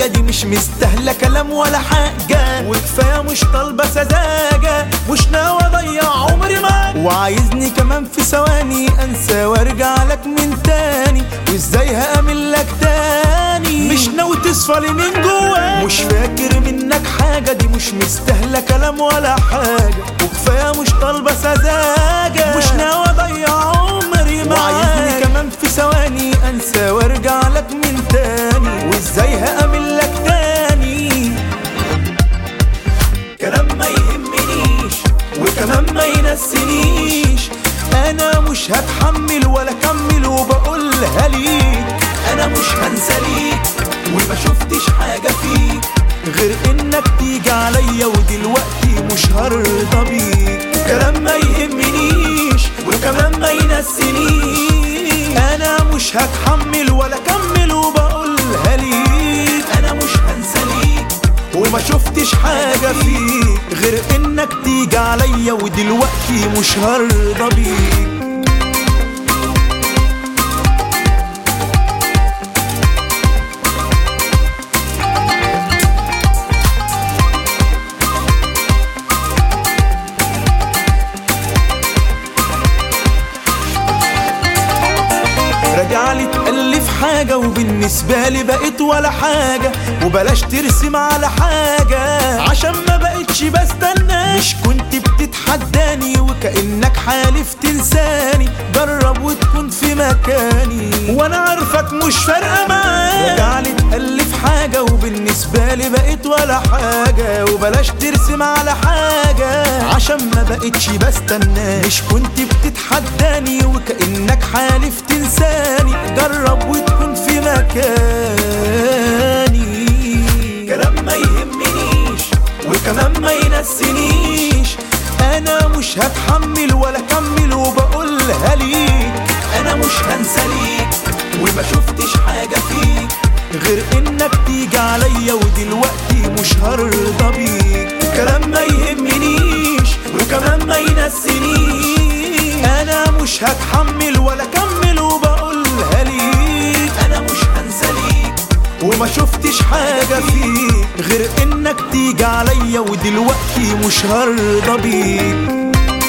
دي مش مستاهلة كلام ولا حاجة وكفاية مش طالبة سذاجة مش ناوي اضيع عمري معاك وعايزني كمان في ثواني انسى وارجع لك من تاني وازاي هامل لك تاني مش ناوي تصفى من جواك مش فاكر منك حاجة دي مش مستاهلة كلام ولا حاجة وكفاية مش طالبة سذاجة مش ناوي اضيع عمري معاك وعايزني كمان في ثواني انسى وارجع لك من تاني وازاي هامل لك تاني كلام ما يهمنيش وكمان ما ينسينيش انا مش هتحمل ولا اكمل وبقولها ليك انا مش هنسى ليك وما شفتش حاجة فيك غير انك تيجي عليا ودلوقتي مش هرضى بيك كلام ما يهمنيش وكمان ما ينسينيش انا مش هتحمل ولا اكمل وبقولها ليك انا مش هنسى ليك وما شفتش حاجة فيك غير انك تيجي عليا ودلوقتي مش هرضى بيك راجع لي تألف حاجة وبالنسبة لي بقيت ولا حاجة وبلاش ترسم على حاجة عشان ما بقتش بستنى مش كنت بتتحداني وكأنك حالف تنساني جرب وتكون في مكاني وانا عارفك مش فارقة معاك راجع لي تألف حاجة وبالنسبة لي بقيت ولا حاجة وبلاش ترسم على حاجة عشان ما بقتش بستنى مش كنت بتتحداني وكأنك حالف تنساني جرب وتكون في مكاني كلام ما يهمنيش وكمان ما ينسينيش انا مش هتحمل ولا اكمل وبقولها ليك انا مش هنسى ليك وما شفتش حاجة فيك غير انك تيجي عليا ودلوقتي مش هرضى بيك كلام ما يهمنيش وكمان ما ينسينيش انا مش هتحمل ولا اكمل وبقولها ليك انا مش هنسى ليك وما شفتش حاجة فيك غير انك تيجي عليا ودلوقتي مش هرضى بيك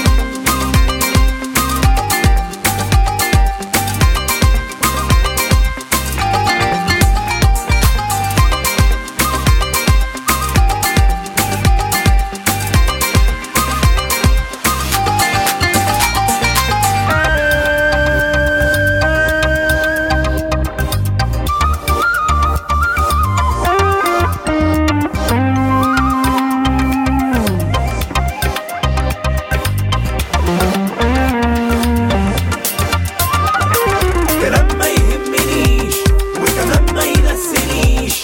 كلام ما يهمنيش وكمان ما ينسينيش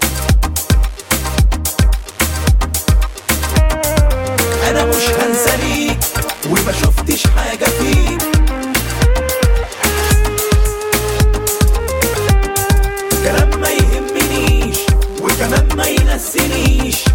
انا مش هنسى ليك وما شفتش حاجة فيك كلام ما يهمنيش وكمان ما ينسينيش